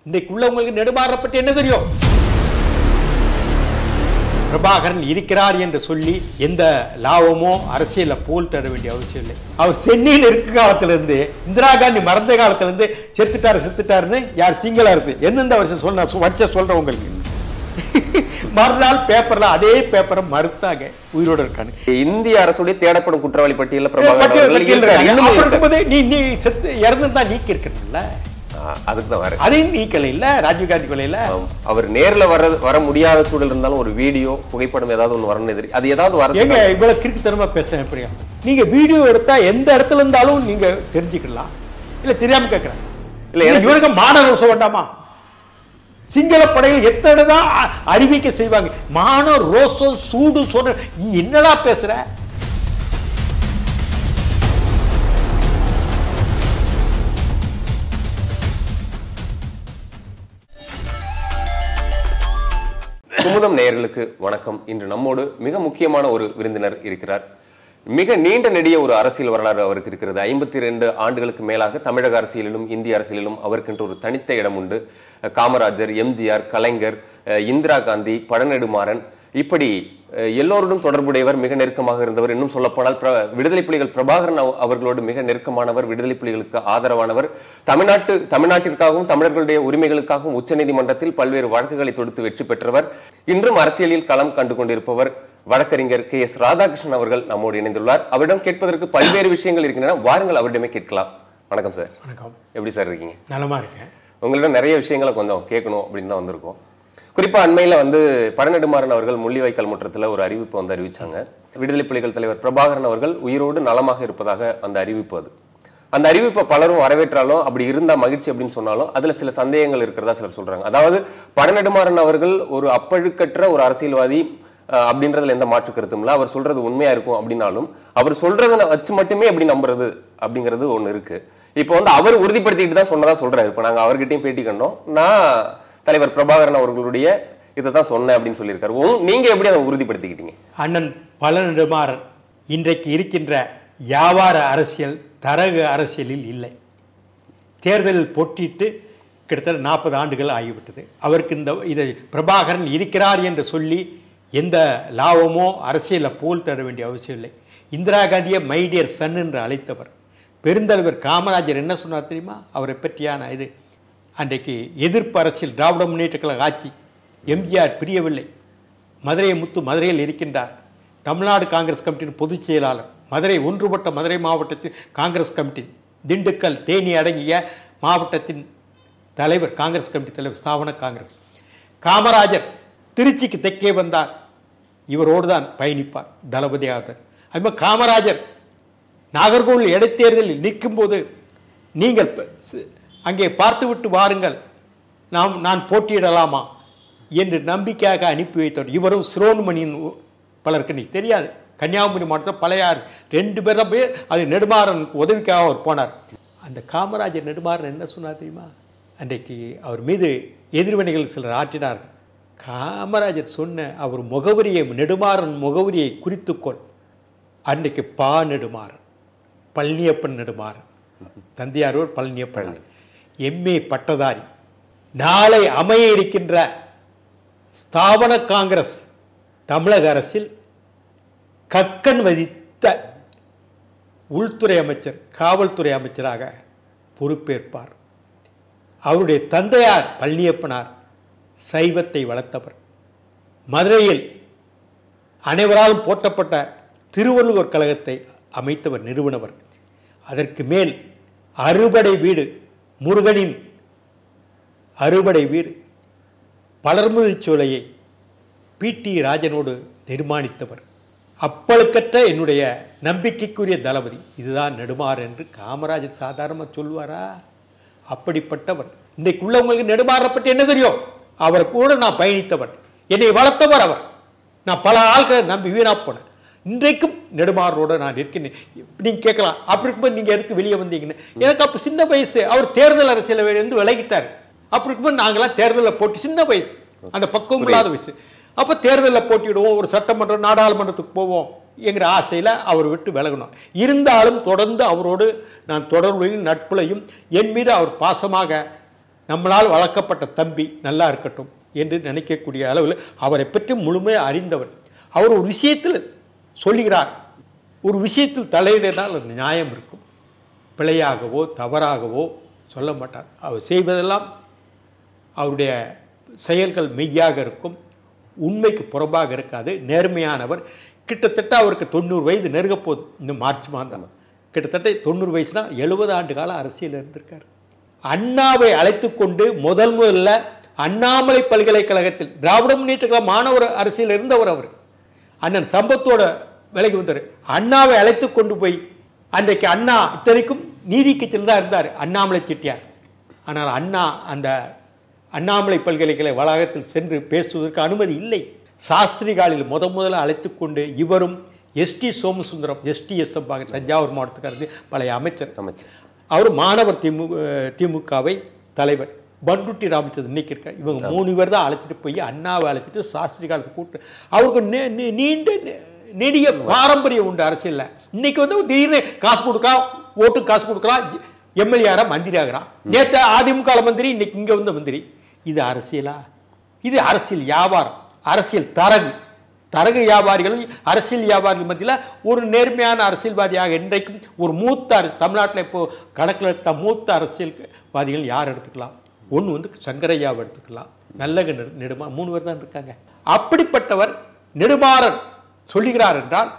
இன்றைக்கு உள்ளவங்களுக்கு நெடுமாறனை பற்றி என்ன தெரியும் பிரபாகரன் இருக்கிறார் என்று சொல்லி எந்த லாபமோ அரசியல போல் தர வேண்டிய அவசியம் இல்லை அவர் சென்னையில் இருக்க காலத்துல இருந்து இந்திரா காந்தி மறந்த காலத்துல இருந்து செத்துட்டாரு செத்துட்டாருன்னு யார் சிங்கள அரசு எந்தெந்த வருஷம் சொல்ல நான் வச்ச சொல்றேன் உங்களுக்கு மறுநாள் பேப்பர்ல அதே பேப்பரை மறுத்தாங்க உயிரோட இருக்கான்னு இந்திய அரசுடைய தேடப்படும் குற்றவாளி பட்டியலில் பிரபாகரன் பட்டியல் அவர்கள் பட்டியல் இருக்காரு. இருக்காங்க. இன்னும் அப்படி இருக்காரு. இருக்கும்போது நீ நீ செத்து இறந்துதான் நீக்கி இருக்கணும்ல ஆ, அதுக்கு தான் வரேன் அதையும் நீக்கல இல்ல ராஜீவ்காந்தி கொலையில ஆம். அவர் நேர்ல வர வர முடியாத சூழல் இருந்தாலும் ஒரு வீடியோ புகைப்படம் ஏதாவது ஒண்ணு வரணும் எதிரி அது ஏதாவது ஏங்க வர இவ்வளவு கிறுக்குத்தனமா பேசுறேன் எப்படியா நீங்க வீடியோ எடுத்தா எந்த இடத்துல இருந்தாலும் நீங்க தெரிஞ்சுக்கலாம் இல்ல தெரியாம கேட்கிறேன் இல்ல, இல்ல எனக்கு- இவனுக்கு மாணவர் வேண்டாமா சிங்கள படைகள் எத்தனை தான் அ- அறிவிக்க செய்வாங்க மான ரோசம் சூடு சொன்ன நீ என்னடா பேசுற குமுதம் நேயர்களுக்கு வணக்கம் இன்று நம்மோடு மிக முக்கியமான ஒரு விருந்தினர் இருக்கிறார் மிக நீண்ட நெடிய ஒரு அரசியல் வரலாறு அவருக்கு இருக்கிறது ஐம்பத்தி ரெண்டு ஆண்டுகளுக்கு மேலாக தமிழக அரசியலிலும் இந்திய அரசியலிலும் அவருக்கென்று ஒரு தனித்த இடம் உண்டு காமராஜர் எம்ஜிஆர் கலைஞர் அஹ் இந்திரா காந்தி பழநெடுமாறன் இப்படி அஹ், எல்லோருடன் தொடர்புடையவர் மிக நெருக்கமாக இருந்தவர் இன்னும் சொல்லப்போனால் பிர- விடுதலை புலிகள் பிரபாகரன் அவ- அவர்களோடு மிக நெருக்கமானவர் விடுதலை புலிகளுக்கு ஆதரவானவர் தமிழ்நாட்டு தமிழ்நாட்டிற்காகவும் தமிழர்களுடைய உரிமைகளுக்காகவும் உச்சநீதிமன்றத்தில் பல்வேறு வழக்குகளை தொடுத்து வெற்றி பெற்றவர் இன்றும் அரசியலில் களம் கண்டு கொண்டிருப்பவர் வழக்கறிஞர் கே எஸ் ராதாகிருஷ்ணன் அவர்கள் நம்மோடு இணைந்துள்ளார் அவரிடம் கேட்பதற்கு பல்வேறு விஷயங்கள் இருக்கின்றன வாருங்கள் அவரிடமே கேட்கலாம் வணக்கம் சார் வணக்கம் எப்படி சார் இருக்கீங்க நலமா இருக்கேன் உங்களிடம் நிறைய விஷயங்களை கொஞ்சம் கேட்கணும் அப்படின்னு தான் வந்திருக்கோம் குறிப்பா அண்மையில வந்து பழநெடுமாறன் அவர்கள் முள்ளிவாய்க்கால் முற்றத்துல ஒரு அறிவிப்பு வந்து அறிவிச்சாங்க விடுதலை புலிகள் தலைவர் பிரபாகரன் அவர்கள் உயிரோடு நலமாக இருப்பதாக அந்த அறிவிப்பு அது அந்த அறிவிப்பை பலரும் வரவேற்றாலும் அப்படி இருந்தா மகிழ்ச்சி அப்படின்னு சொன்னாலும் அதுல சில சந்தேகங்கள் இருக்கிறதா சிலர் சொல்றாங்க அதாவது பழநெடுமாறன் அவர்கள் ஒரு அப்பழுக்கற்ற ஒரு அரசியல்வாதி அஹ், அப்படின்றதுல எந்த மாற்று கருத்தும் இல்லை அவர் சொல்றது உண்மையா இருக்கும் அப்படின்னாலும் அவர் சொல்றதை வச்சு மட்டுமே எப்படி நம்புறது அப்படிங்கிறது ஒண்ணு இருக்கு இப்போ வந்து அவர் உறுதிப்படுத்திட்டு தான் சொன்னதா சொல்றாரு இப்போ நாங்க அவர்கிட்டயும் பேட்டி கண்டோம் நான் தலைவர் பிரபாகரன் அவர்களுடைய இதை தான் சொன்னேன் அப்படின்னு சொல்லியிருக்காரு உங்க- நீங்க எப்படி அதை உறுதிப்படுத்திக்கிட்டீங்க அண்ணன் பழநெடுமாறன் இன்றைக்கு இருக்கின்ற வியாபார அரசியல் தரகு அரசியலில் இல்லை தேர்தலில் போட்டியிட்டு கிட்டத்தட்ட நாற்பது ஆண்டுகள் ஆகிவிட்டது அவருக்கு இந்த இதை பிரபாகரன் இருக்கிறார் என்று சொல்லி எந்த லாபமோ அரசியலில் போல் தர வேண்டிய அவசியம் இல்லை இந்திரா காந்தியை மைடியர் சன் என்று அழைத்தவர் பெருந்தலைவர் காமராஜர் என்ன சொன்னார் தெரியுமா அவரை பற்றியான இது அன்றைக்கு எதிர்ப்பு அரசியல் திராவிட முன்னேற்ற கழக ஆட்சி எம்ஜிஆர் பிரியவில்லை மதுரை முத்து மதுரையில் இருக்கின்றார் தமிழ்நாடு காங்கிரஸ் கமிட்டியின் பொதுச் செயலாளர் மதுரை ஒன்றுபட்ட மதுரை மாவட்டத்தின் காங்கிரஸ் கமிட்டி திண்டுக்கல் தேனி அடங்கிய மாவட்டத்தின் தலைவர் காங்கிரஸ் கமிட்டி தலைவர் ஸ்தாபன காங்கிரஸ் காமராஜர் திருச்சிக்கு தெற்கே வந்தார் இவரோடு தான் பயணிப்பார் தளபதி ஆதர் அதுமாதிரி காமராஜர் நாகர்கோவில் இடைத்தேர்தலில் நிற்கும்போது நீங்கள் ப- ஸ்- அங்கே பார்த்துவிட்டு வாருங்கள் நாம் நான் போட்டியிடலாமா என்று நம்பிக்கையாக அனுப்பி வைத்தவர் இவரும் சிரோன்மணியின் உ- பலருக்கு நீ தெரியாது கன்னியாகுமரி மாவட்டத்தில் பழையார் ரெண்டு பேர் தான் போய் அது நெடுமாறனுக்கு உதவிக்காக அவர் போனார் அந்த காமராஜர் நெடுமாறன் என்ன சொன்னார் தெரியுமா அன்றைக்கு அவர் மீது எதிர்வினைகள் சிலர் ஆற்றினார்கள் காமராஜர் சொன்ன அவர் முகவரியை நெடுமாறன் முகவரியை குறித்துக்கொள் அன்றைக்கு பா நெடுமாறன் பழனியப்பன் நெடுமாறன் தந்தையாரோர் பழனியப்பன் எம்ஏ பட்டதாரி நாளை அமைய இருக்கின்ற ஸ்தாபன காங்கிரஸ் தமிழக அரசில் கக்கன் வதித்த உள்துறை அமைச்சர் காவல்துறை அமைச்சராக பொறுப்பேற்பார் அவருடைய தந்தையார் பழனியப்பனார் சைவத்தை வளர்த்தவர் மதுரையில் அனைவராலும் போற்றப்பட்ட திருவள்ளுவர் கழகத்தை அமைத்தவர் நிறுவனவர் அதற்கு மேல் அறுபடை வீடு முருகனின் அறுபடை வீடு பலர்முதிர்ச் சோலையை பிடி ராஜனோடு நிர்மாணித்தவர் அப்பழுக்கற்ற என்னுடைய நம்பிக்கைக்குரிய தளபதி இதுதான் நெடுமாறு என்று காமராஜர் சாதாரணமாக சொல்வாரா அப்படிப்பட்டவர் இன்றைக்கு உள்ளவங்களுக்கு நெடுமாறை பற்றி என்ன தெரியும் அவர் கூட நான் பயணித்தவன் என்னை வளர்த்தவர் அவர் நான் பல ஆள்களை நம்பி வீணா போனேன் இன்றைக்கும் நெடுமாறோட நான் இருக்கேன் நீங்க கேட்கலாம் அப்படி இருக்கும்போது நீங்க எதுக்கு வெளியே வந்தீங்கன்னு எனக்கு அப்போ சின்ன வயசு அவர் தேர்தல் அரசியல இருந்து விலகிட்டார் அப்படி இருக்கும்போது நாங்களாம் தேர்தலில் போட்டி சின்ன வயசு அந்த பக்குவம் இல்லாத வயசு அப்போ தேர்தலில் போட்டியிடுவோம் ஒரு சட்டமன்றம் நாடாளுமன்றத்துக்கு போவோம் என்கிற ஆசையில் அவர் விட்டு விலகணும் இருந்தாலும் தொடர்ந்து அவரோடு நான் தொடர்புலையும் நட்புலையும் என் மீது அவர் பாசமாக நம்மளால் வளர்க்கப்பட்ட தம்பி நல்லா இருக்கட்டும் என்று நினைக்கக்கூடிய அளவில் அவரை பற்றி முழுமையாக அறிந்தவர் அவர் ஒரு விஷயத்தில் சொல்லுகிறார் ஒரு விஷயத்தில் தலையிடினால் அது நியாயம் இருக்கும் பிழையாகவோ தவறாகவோ சொல்ல மாட்டார் அவர் செய்வதெல்லாம் அவருடைய செயல்கள் மெய்யாக இருக்கும் உண்மைக்கு புறம்பாக இருக்காது நேர்மையானவர் கிட்டத்தட்ட அவருக்கு தொண்ணூறு வயது நெருங்கப் போகுது இந்த மார்ச் மாதம் கிட்டத்தட்ட தொண்ணூறு வயசுனா எழுபது ஆண்டு கால அரசியல் இருந்திருக்கார் அண்ணாவை அழைத்து கொண்டு முதல் முதல்ல அண்ணாமலை பல்கலைக்கழகத்தில் திராவிட முன்னேற்ற கழக மாணவர் அரசியல் இருந்தவர் அவர் அண்ணன் சம்பத்தோட விலைக்கு வந்தார் அண்ணாவை அழைத்து கொண்டு போய் அன்றைக்கு அண்ணா இத்தனைக்கும் நீதி கட்சியில் தான் இருந்தார் அண்ணாமலை செட்டியார் ஆனால் அண்ணா அந்த அண்ணாமலை பல்கலைக்கழக வளாகத்தில் சென்று பேசுவதற்கு அனுமதி இல்லை சாஸ்திரிகாலில் முத முதல்ல அழைத்து கொண்டு இவரும் எஸ்டி சோமசுந்தரம் எஸ்டிஎஸ் தஞ்சாவூர் மாவட்டத்துக்காரது பழைய அமைச்சர் அமைச்சர் அவர் மாணவர் திமுக திமுகவை தலைவர் பண்ருட்டி ராமச்சந்திரன் இன்னைக்கு இருக்கார் இவங்க மூணு பேர் தான் அழைச்சிட்டு போய் அண்ணாவை அழைச்சிட்டு சாஸ்திரி காலத்தை கூட்டு அவருக்கு நீ- நீ- நீண்ட நெ- நெடிய பாரம்பரியம் உண்டு அரசியல்ல இன்னைக்கு வந்து திடீர்னு காசு கொடுக்கலாம் ஓட்டு காசு கொடுக்கலாம் எம்எல்ஏ ஆகிறா மந்திரி ஆகிறான் நேற்று அதிமுக ல மந்திரி இன்னைக்கு இங்க வந்த மந்திரி இது அரசியலா இது அரசியல் வியாபாரம் அரசியல் தரகு தரகு வியாபாரிகளும் அரசியல் வியாபாரிகள் மத்தியில் ஒரு நேர்மையான அரசியல்வாதியாக இன்றைக்கும் ஒரு மூத்த அரசு தமிழ்நாட்டில் இப்போ கணக்கில் எடுத்த மூத்த அரசியல்வாதிகள் யார் எடுத்துக்கலாம் ஒன்று வந்து சங்கரையாவை எடுத்துக்கலாம் நல்லக நெடு நெடுமா மூணு பேர் தான் இருக்காங்க அப்படிப்பட்டவர் நெடுமாறன் சொல்லுகிறார் என்றால்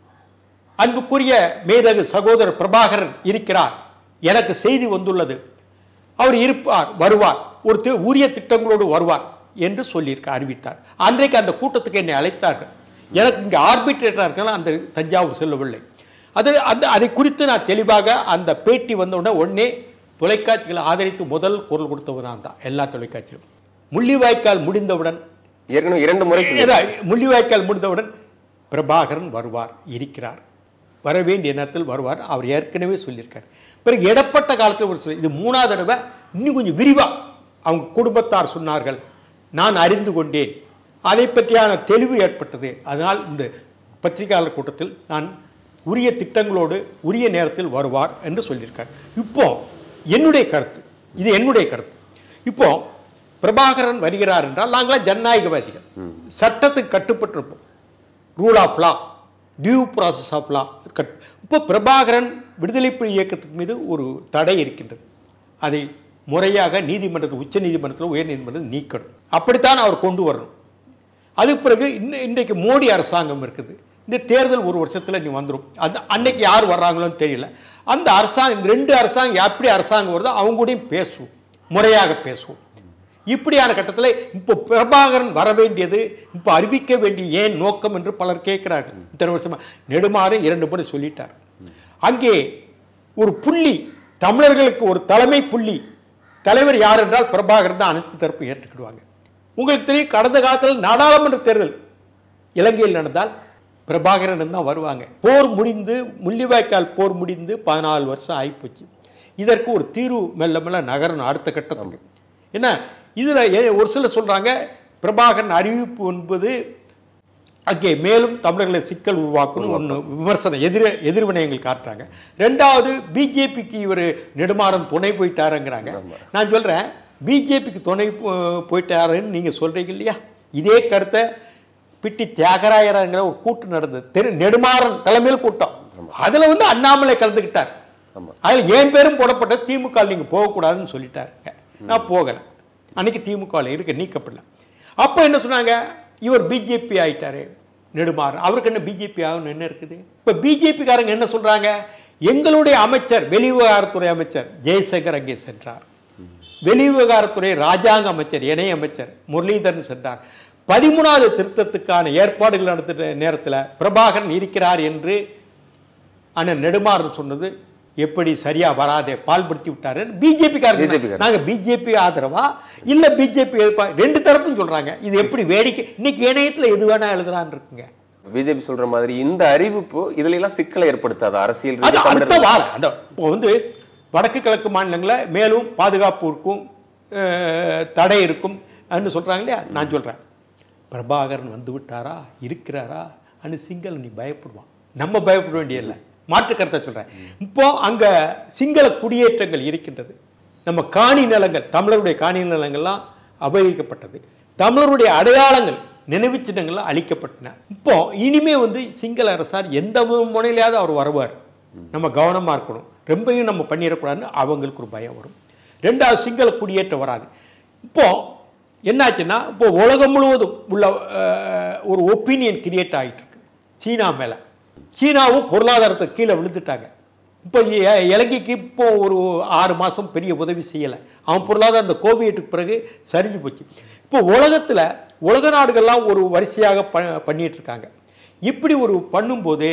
அன்புக்குரிய மேதகு சகோதரர் பிரபாகரன் இருக்கிறார் எனக்கு செய்தி வந்துள்ளது அவர் இருப்பார் வருவார் ஒரு தி- உரிய திட்டங்களோடு வருவார் என்று சொல்லியிருக்க அறிவித்தார் அன்றைக்கு அந்த கூட்டத்துக்கு என்னை அழைத்தார்கள் எனக்கு இங்கே ஆர்பிட்ரேட்டராக இருக்கலாம் அந்த தஞ்சாவூர் செல்லவில்லை அது அந்த அதை குறித்து நான் தெளிவாக அந்த பேட்டி வந்த உடனே உடனே தொலைக்காட்சிகளை ஆதரித்து முதல் குரல் கொடுத்தவர் நான் தான் எல்லா தொலைக்காட்சியிலும் முள்ளிவாய்க்கால் முடிந்தவுடன் ஏற்கனவே இரண்டு முறை சொல்லி ஏதா, முள்ளிவாய்க்கால் முடிந்தவுடன் பிரபாகரன் வருவார் இருக்கிறார் வர வேண்டிய நேரத்தில் வருவார் அவர் ஏற்கனவே சொல்லியிருக்கார் பிறகு இடப்பட்ட காலத்தில் ஒரு சொல் இது மூணாவது தடவை இன்னும் கொஞ்சம் விரிவாக அவங்க குடும்பத்தார் சொன்னார்கள் நான் அறிந்து கொண்டேன் அதை பற்றியான தெளிவு ஏற்பட்டது அதனால் இந்த பத்திரிகையாளர் கூட்டத்தில் நான் உரிய திட்டங்களோடு உரிய நேரத்தில் வருவார் என்று சொல்லியிருக்கார் இப்போ என்னுடைய கருத்து இது என்னுடைய கருத்து இப்போ பிரபாகரன் வருகிறார் என்றால் நாங்களாம் ஜனநாயகவாதிகள் சட்டத்துக்கு கட்டுப்பட்டிருப்போம் rule of law due process of law கட் இப்போ பிரபாகரன் விடுதலை புலி இயக்கத்துக்கு மீது ஒரு தடை இருக்கின்றது அதை முறையாக நீதிமன்றத்தில் உச்ச நீதிமன்றத்தில் உயர் நீதிமன்றத்தில் நீக்கணும் அப்படித்தான் அவர் கொண்டு வரணும் அது பிறகு இன்ன இன்றைக்கு மோடி அரசாங்கம் இருக்குது இந்த தேர்தல் ஒரு வருஷத்தில் நீ வந்துடும் அது அன்னைக்கு யார் வர்றாங்களோன்னு தெரியல அந்த அரசாங்கம் இந்த ரெண்டு அரசாங்கம் எப்படி அரசாங்கம் வருதோ அவங்க கூடயும் பேசுவோம் முறையாக பேசுவோம் இப்படியான கட்டத்தில் இப்போ பிரபாகரன் வர வேண்டியது இப்போ அறிவிக்க வேண்டிய ஏன் நோக்கம் என்று பலர் கேட்கிறார்கள் இத்தனை வருஷமா நெடுமாறு இரண்டு முறை சொல்லிட்டார் அங்கே ஒரு புள்ளி தமிழர்களுக்கு ஒரு தலைமை புள்ளி தலைவர் யார் என்றால் பிரபாகரன் தான் அனைத்து தரப்பு ஏற்றுக்கிடுவாங்க உங்களுக்கு தெரியும் கடந்த காலத்தில் நாடாளுமன்ற தேர்தல் இலங்கையில் நடந்தால் பிரபாகரன் தான் வருவாங்க போர் முடிந்து முள்ளிவாய்க்கால் போர் முடிந்து பதினாலு வருஷம் ஆகிப்போச்சு இதற்கு ஒரு தீர்வு மெல்ல மெல்ல நகரணும் அடுத்த கட்டத்துக்கு என்ன இதில் ஒரு சிலர் சொல்கிறாங்க பிரபாகரன் அறிவிப்பு என்பது அங்கே மேலும் தமிழர்களை சிக்கல் உருவாக்கணும் ஒன்று விமர்சனம் எதிர எதிர்வினையங்கள் காட்டுறாங்க ரெண்டாவது பிஜேபிக்கு இவர் நெடுமாறன் துணை போயிட்டாருங்கிறாங்க நான் சொல்கிறேன் பிஜேபிக்கு துணை போ- போயிட்டாருன்னு நீங்கள் சொல்கிறீங்க இல்லையா இதே கருத்தை பிட்டி தியாகராயரங்கிற ஒரு கூட்டம் நடந்தது தெரு நெடுமாறன் தலைமையில் கூட்டம் அதில் வந்து அண்ணாமலை கலந்துக்கிட்டார் ஆமா. அதில் என் பேரும் போடப்பட்ட திமுக நீங்கள் போகக்கூடாதுன்னு சொல்லிட்டாருங்க நான் போகலை அன்னைக்கு திமுக இருக்க நீக்கப்படல அப்போ என்ன சொன்னாங்க இவர் பிஜேபி ஆயிட்டாரு நெடுமாறன் அவருக்கு என்ன பிஜேபி ஆகணும் என்ன இருக்குது இப்போ பிஜேபிக்காரங்க என்ன சொல்றாங்க எங்களுடைய அமைச்சர் வெளிவிவகாரத்துறை அமைச்சர் ஜெய்சங்கர் அங்கே சென்றார் வெளிவிவகாரத்துறை ராஜாங்க அமைச்சர் இணை அமைச்சர் முரளிதரன் சென்றார் பதிமூணாவது திருத்தத்துக்கான ஏற்பாடுகள் நடத்துகிற நேரத்தில் பிரபாகரன் இருக்கிறார் என்று அண்ணன் நெடுமாறன் சொன்னது எப்படி சரியா வராதே பால்படுத்தி விட்டாரு பிஜேபி BJP காரங்க காரங்க. நாங்க பிஜேபி ஆதரவா இல்ல பிஜேபி எதிர்ப்பா ரெண்டு தரப்பும் சொல்றாங்க இது எப்படி வேடிக்கை இன்னைக்கு இணையத்துல எது வேணா எழுதலான்னு இருக்குங்க பிஜேபி சொல்ற மாதிரி இந்த அறிவிப்பு இதுல எல்லாம் சிக்கலை ஏற்படுத்தாது அரசியல் அது ரீதியா அடுத்த தமிழர்கள் வாரம் அந்த இப்போ வந்து வடக்கு கிழக்கு மாநிலங்களில் மேலும் பாதுகாப்பு இருக்கும் அஹ், தடை இருக்கும் அப்படின்னு சொல்றாங்க இல்லையா நான் சொல்றேன் பிரபாகரன் வந்து விட்டாரா இருக்கிறாரா அனு சிங்கள நீ பயப்படுவான் நம்ம பயப்பட வேண்டியதில்லை மாற்று கருத்தை சொல்றேன் இப்போ அங்க சிங்கள குடியேற்றங்கள் இருக்கின்றது நம்ம காணி நிலங்கள் தமிழருடைய காணி நிலங்கள்லாம் அபகரிக்கப்பட்டது தமிழருடைய அடையாளங்கள் நினைவு சின்னங்கள்லாம் அழிக்கப்பட்டன இப்போ இனிமே வந்து சிங்கள அரசார் எந்த முனையிலையாவது அவர் வருவார் நம்ம கவனமாக இருக்கணும் ரொம்பவும் நம்ம பண்ணிடக்கூடாதுன்னு அவங்களுக்கு ஒரு பயம் வரும் ரெண்டாவது சிங்கள குடியேற்றம் வராது இப்போ என்னாச்சுன்னா இப்போ உலகம் முழுவதும் உள்ள அஹ், ஒரு ஒப்பீனியன் கிரியேட் ஆகிட்டு இருக்கு சீனா மேலே சீனாவும் பொருளாதாரத்தை கீழே விழுந்துட்டாங்க இப்போ இ- இலங்கைக்கு இப்போ ஒரு ஆறு மாதம் பெரிய உதவி செய்யலை அவன் பொருளாதாரம் இந்த கோவிட்டுக்கு பிறகு சரிஞ்சு போச்சு இப்போ உலகத்தில் உலக நாடுகள்லாம் ஒரு வரிசையாக ப பண்ணிட்டு இருக்காங்க இப்படி ஒரு பண்ணும்போது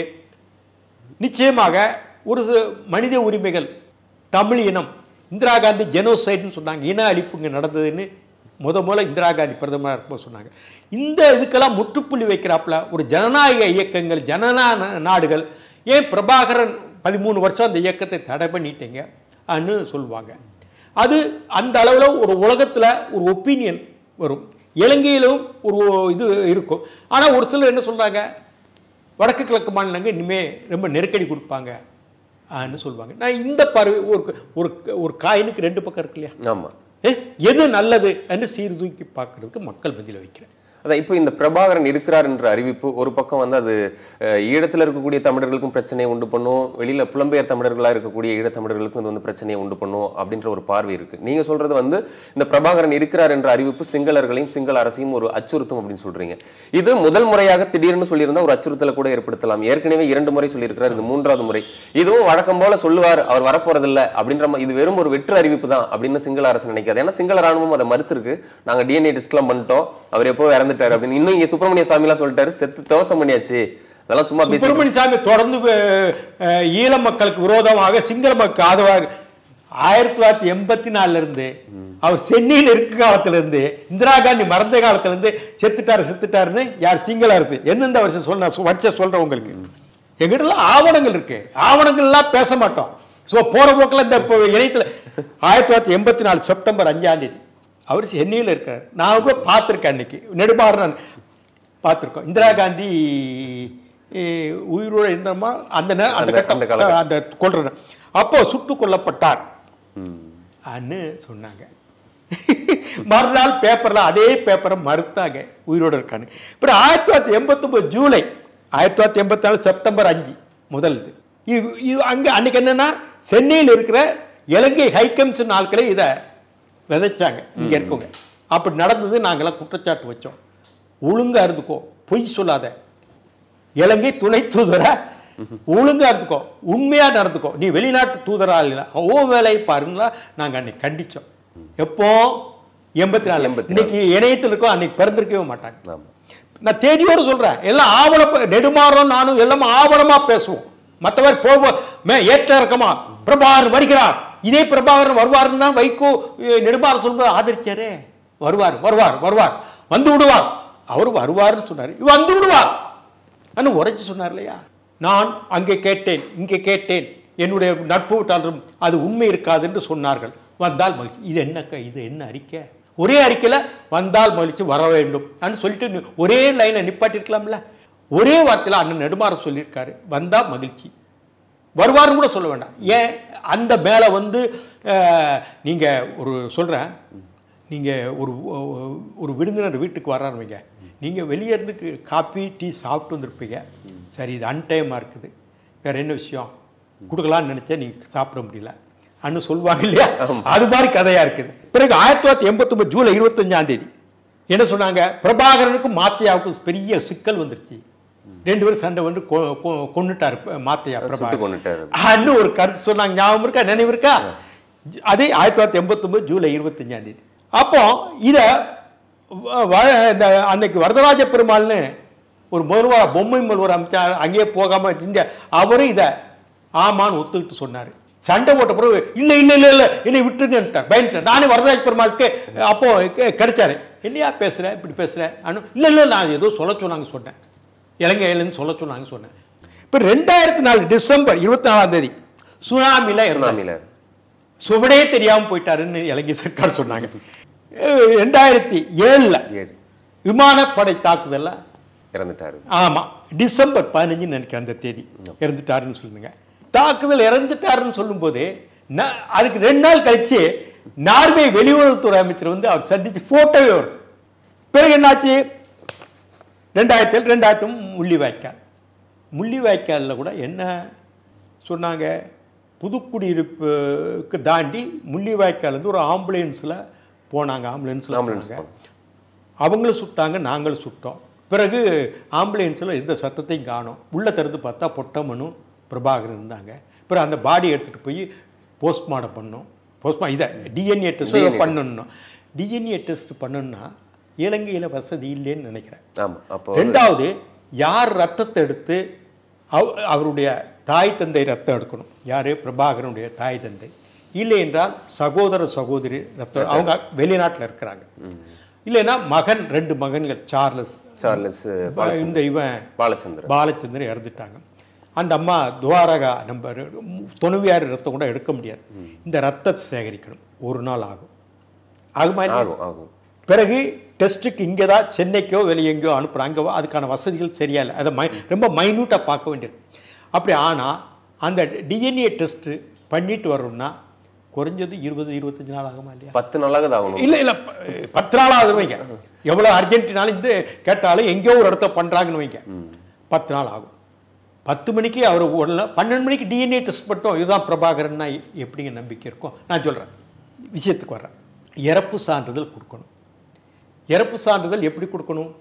நிச்சயமாக ஒரு சி- மனித உரிமைகள் தமிழ் இனம் இந்திரா காந்தி ஜெனோசைடுன்னு சொன்னாங்க இன அழிப்புங்க நடந்ததுன்னு முத முதல்ல இந்திரா காந்தி பிரதமராக இருக்கும்போது சொன்னாங்க இந்த இதுக்கெல்லாம் முற்றுப்புள்ளி வைக்கிறாப்புல ஒரு ஜனநாயக இயக்கங்கள் ஜனநாயக நாடுகள் ஏன் பிரபாகரன் பதிமூணு வருஷம் அந்த இயக்கத்தை தடை பண்ணிட்டீங்க அன்னு சொல்லுவாங்க அது அந்த அளவில் ஒரு உலகத்தில் ஒரு ஒப்பீனியன் வரும் இலங்கையிலும் ஒரு இது இருக்கும் ஆனால் ஒரு சிலர் என்ன சொல்கிறாங்க வடக்கு கிழக்கு மாநிலங்கள் இனிமேல் ரொம்ப நெருக்கடி கொடுப்பாங்க ஆன்னு சொல்லுவாங்க நான் இந்த பார்வை ஒரு ஒரு ஒரு காயினுக்கு ரெண்டு பக்கம் இருக்கு இல்லையா ஆமா ஏ, எது நல்லது என்று சீர்தூக்கி பார்க்கறதுக்கு மக்கள் மத்தியில் வைக்கிறேன் அதான் இப்போ இந்த பிரபாகரன் இருக்கிறார் என்ற அறிவிப்பு ஒரு பக்கம் வந்து அது அஹ், ஈழத்துல இருக்கக்கூடிய தமிழர்களுக்கும் பிரச்சனையை உண்டு பண்ணும் வெளியில புலம்பெயர் தமிழர்களா இருக்கக்கூடிய ஈழத்தமிழர்களுக்கும் இது வந்து பிரச்சனையை உண்டு பண்ணும் அப்படின்ற ஒரு பார்வை இருக்கு நீங்க சொல்றது வந்து இந்த பிரபாகரன் இருக்கிறார் என்ற அறிவிப்பு சிங்களர்களையும் சிங்கள அரசையும் ஒரு அச்சுறுத்தும் அப்படின்னு சொல்றீங்க இது முதல் முறையாக திடீர்னு சொல்லியிருந்தா ஒரு அச்சுறுத்தலை கூட ஏற்படுத்தலாம் ஏற்கனவே இரண்டு முறை சொல்லியிருக்கிறார் இது மூன்றாவது முறை இதுவும் வழக்கம் போல சொல்லுவார் அவர் வரப்போறதில்ல அப்படின்ற மா- இது வெறும் ஒரு வெற்று அறிவிப்பு தான் அப்படின்னு சிங்கள அரசு நினைக்காது ஏன்னா சிங்கள ராணுவம் அதை மறுத்திருக்கு நாங்க டிஎன்ஏ டெஸ்ட்லாம் பண்ணிட்டோம் அவர் எப்போ இறந்துட்டாரு அப்படின்னு இன்னும் இங்க சுப்பிரமணிய சாமிலாம் சொல்லிட்டாரு செத்து தவசம் பண்ணியாச்சு அதெல்லாம் சும்மா பேசி சுப்பிரமணிய சாமி தொடர்ந்து அஹ், அஹ், ஈழ மக்களுக்கு விரோதமாக சிங்கள மக்கள் ஆதரவாக ஆயிரத்தி தொள்ளாயிரத்தி எண்பத்தி நாலுல இருந்து அவர் சென்னையில் இருக்க காலத்துல இருந்து இந்திரா காந்தி மறந்த காலத்துல இருந்து செத்துட்டாரு செத்துட்டாருன்னு யார் சிங்கள அரசு எந்தெந்த வருஷம் சொல்ல வருஷம் சொல்றேன் உங்களுக்கு எங்கிட்டலாம் ஆவணங்கள் இருக்கு ஆவணங்கள்லாம் பேச மாட்டோம் ஸோ போற போக்கில் இந்த இப்போ இணையத்தில் ஆயிரத்தி தொள்ளாயிரத்தி எண்பத்தி நாலு செப்டம்பர் அஞ்சாம் தேதி அவர் சென்னையில் இருக்கார் நான் கூட பார்த்துருக்கேன் அன்னைக்கு நெடுமாறன் பார்த்துருக்கோம் இந்திரா காந்தி eh, உயிரோட இருந்தமா அந்த நே- அந்த அந்த- கட்டம் அந்த காலகட்டம். அந்த கொள்ற அப்போ சுட்டு கொல்லப்பட்டார் அன்னு சொன்னாங்க மறுநாள் பேப்பர்ல அதே பேப்பரை மறுத்தாங்க உயிரோட இருக்கான்னு அப்புறம் ஆயிரத்தி தொள்ளாயிரத்தி எண்பத்தொம்பது ஜூலை ஆயிரத்தி தொள்ளாயிரத்தி எண்பத்தி நாலு செப்டம்பர் அஞ்சு முதல் இது இது இது அங்கே அன்னைக்கு என்னன்னா சென்னையில் இருக்கிற இலங்கை ஹைகம்சன் ஆட்களே இதை விதைச்சாங்க இங்க இருக்கவங்க அப்படி நடந்தது நாங்கெல்லாம் குற்றச்சாட்டு வச்சோம் ஒழுங்கா இருந்துக்கோ பொய் சொல்லாத இலங்கை துணை தூதரா ஒழுங்கா இருந்துக்கோ உண்மையா நடந்துக்கோ நீ வெளிநாட்டு தூதரா இல்ல ஓ வேலையை பாருங்களா நாங்க அன்னைக்கு கண்டிச்சோம் எப்போ எண்பத்தி நாலு எண்பத்தி இன்னைக்கு இணையத்தில் இருக்கோம் அன்னைக்கு பிறந்திருக்கவே மாட்டாங்க ஆமா நான் தேதியோடு சொல்றேன் எல்லாம் ஆவண நெடுமாறும் நானும் எல்லாம் ஆவணமா பேசுவோம் மற்றவர் போவோம் மே ஏற்ற இறக்கமா பிரபாகரன் வருகிறார் இதே பிரபாகரன் வருவாருன்னு தான் வைகோ அஹ், நெடுமாறன் சொல்லும்போது ஆதரிச்சாரே வருவார் வருவார் வருவார் வந்து விடுவார் அவர் வருவார்னு சொன்னார் வந்து விடுவார் அன்னு உரைச்சு சொன்னார் இல்லையா நான் அங்கே கேட்டேன் இங்கே கேட்டேன் என்னுடைய நட்பு விட்டாலும் அது உண்மை இருக்காது என்று சொன்னார்கள் வந்தால் மகிழ்ச்சி இது என்னக்கா இது என்ன அறிக்கை ஒரே அறிக்கையில் வந்தால் மகிழ்ச்சி வர வேண்டும் அன்னு சொல்லிட்டு நி- ஒரே லைனை நிப்பாட்டிருக்கலாம்ல ஒரே வார்த்தையில் அண்ணன் நெடுமாற சொல்லியிருக்காரு வந்தா மகிழ்ச்சி வருவாருன்னு கூட சொல்ல வேண்டாம் ஏன் அந்த மேலே வந்து அஹ், நீங்க ஒரு சொல்றேன் நீங்க ஒரு ஒரு விருந்தினர் வீட்டுக்கு வர்றாரு வைங்க நீங்க வெளியே இருந்து காப்பி டீ சாப்பிட்டு வந்திருப்பீங்க சரி இது அன்டைமாக இருக்குது வேற என்ன விஷயம் கொடுக்கலாம்னு நினைச்சேன் நீங்க சாப்பிட முடியல அன்னு சொல்லுவாங்க இல்லையா அது மாதிரி கதையா இருக்குது பிறகு ஆயிரத்தி தொள்ளாயிரத்தி எண்பத்தொன்பது ஜூலை இருபத்தஞ்சாம் தேதி என்ன சொன்னாங்க பிரபாகரனுக்கும் மாத்தையாவுக்கும் பெரிய சிக்கல் வந்துருச்சு ரெண்டு பேரும் சண்டை வந்து கொ- கொ- கொன்னுட்டாரு மாத்தையா சுட்டு பிரபாகரன் கொண்டுட்டாரு அன்னு ஒரு கருத்து சொன்னாங்க ஞாபகம் இருக்கா நினைவு இருக்கா அதே ஆயிரத்தி தொள்ளாயிரத்தி எண்பத்தொம்பது ஜூலை இருபத்தஞ்சாம் தேதி அப்போ இதை இந்த அன்னைக்கு வரதராஜ பெருமாள்னு ஒரு முதல்வர் பொம்மை முதல்வர் அமைச்சா அங்கேயே போகாம செஞ்ச அவரும் இதை ஆமான்னு ஒத்துக்கிட்டு சொன்னார் சண்டை போட்ட பிறகு இல்லை இல்லை இல்லை இல்லை என்னை விட்டுருங்கன்ட்டார் பயந்துட்டேன் நானே வரதராஜ பெருமாளுக்கு அப்போ கெ- கிடைச்சாரு என்னையா பேசுற இப்படி பேசுற அனு இல்லை இல்லை நான் ஏதோ சொல்ல சொன்னாங்க சொன்னேன் இலங்கையிலேருந்து சொல்ல சொன்னாங்க சொன்னேன் இப்போ ரெண்டாயிரத்தி நாலு டிசம்பர் இருபத்தி நாலாம் தேதி சுனாமியில் இருந்தாங்க சுனாமில சுவடே தெரியாம போயிட்டாருன்னு இலங்கை சர்க்கார் சொன்னாங்க அஹ் ரெண்டாயிரத்தி ஏழுல ஏழு விமானப்படை தாக்குதல்ல இறந்துட்டாரு ஆமா டிசம்பர் பதினஞ்சுன்னு நினைக்கிறேன் அந்த தேதி இறந்துட்டாருன்னு சொல்லுங்க தாக்குதல் இறந்துட்டாருன்னு சொல்லும்போது ந- அதுக்கு ரெண்டு நாள் கழிச்சு நார்வே வெளியுறவுத்துறை அமைச்சர் வந்து அவர் சந்திச்சு போட்டோவே வருது பிறகு என்னாச்சு ரெண்டாயிரத்தில் ரெண்டாயிரத்தும் முள்ளிவாய்க்கால் முள்ளிவாய்க்காலில் கூட என்ன சொன்னாங்க புதுக்குடியிருப்புக்கு தாண்டி முள்ளிவாய்க்கால்லேருந்து ஒரு ஆம்புலன்ஸில் போனாங்க ஆம்புலன்ஸில் ஆம்புலன்ஸ் போனாங்க அவங்களும் சுட்டாங்க நாங்களும் சுட்டோம் பிறகு ஆம்புலன்ஸில் எந்த சத்தத்தையும் காணோம் உள்ளே திறந்து பார்த்தா பொட்டம்மனும் பிரபாகரன் இருந்தாங்க பிறகு அந்த பாடி எடுத்துகிட்டு போய் போஸ்ட்மார்ட்டம் பண்ணோம் போஸ்ட்மா இதை டிஎன்ஏ டெஸ்ட் DNA பண்ணணும் டிஎன்ஏ டெஸ்ட் பண்ணணும்னா இலங்கையில் வசதி இல்லைன்னு நினைக்கிறேன் ஆமா அப்போ ரெண்டாவது யார் ரத்தத்தை எடுத்து அவ- அவருடைய தாய் தந்தை ரத்தம் எடுக்கணும் யார் பிரபாகரனுடைய தாய் தந்தை இல்லை என்றால் சகோதர சகோதரி ரத்தம் அவங்க வெளிநாட்டில் இருக்கிறாங்க இல்லைன்னா மகன் ரெண்டு மகன்கள் சார்லஸ் சார்லஸ் இந்த இவன் பாலச்சந்திரன் பாலச்சந்திரன் இறந்துட்டாங்க அந்த அம்மா துவாரகா நம்ம துணைவியார் ரத்தம் கூட எடுக்க முடியாது இந்த ரத்தத்தை சேகரிக்கணும் ஒரு நாள் ஆகும் ஆகுமா இல்லையா? ஆகும் ஆகும் பிறகு டெஸ்ட்டுக்கு இங்கே தான் சென்னைக்கோ வெளியே எங்கேயோ அனுப்புகிறாங்க அங்கே அதுக்கான வசதிகள் சரியா இல்லை அதை மை ரொம்ப மைன்யூட்டாக பார்க்க வேண்டியது அப்படி ஆனால் அந்த டிஎன்ஏ டெஸ்ட்டு பண்ணிட்டு வரோம்னா குறைஞ்சது இருபது இருபத்தஞ்சு நாள் ஆகுமா இல்லையா பத்து நாளாக ஆகணும் இல்லை இல்லை ப- பத்து நாளாவது வைங்க எவ்வளோ அர்ஜென்டினாலும் இந்த கேட்டாலும் எங்கேயோ ஒரு இடத்த பண்ணுறாங்கன்னு வைங்க பத்து நாள் ஆகும் பத்து மணிக்கு அவர் உடல பன்னெண்டு மணிக்கு டிஎன்ஏ டெஸ்ட் பண்ணோம் இதுதான் பிரபாகரன்னா எப்படிங்க நம்பிக்கை இருக்கும் நான் சொல்கிறேன் விஷயத்துக்கு வர்றேன் இறப்பு சான்றிதழ் கொடுக்கணும் இறப்பு சான்றிதழ் எப்படி கொடுக்கணும்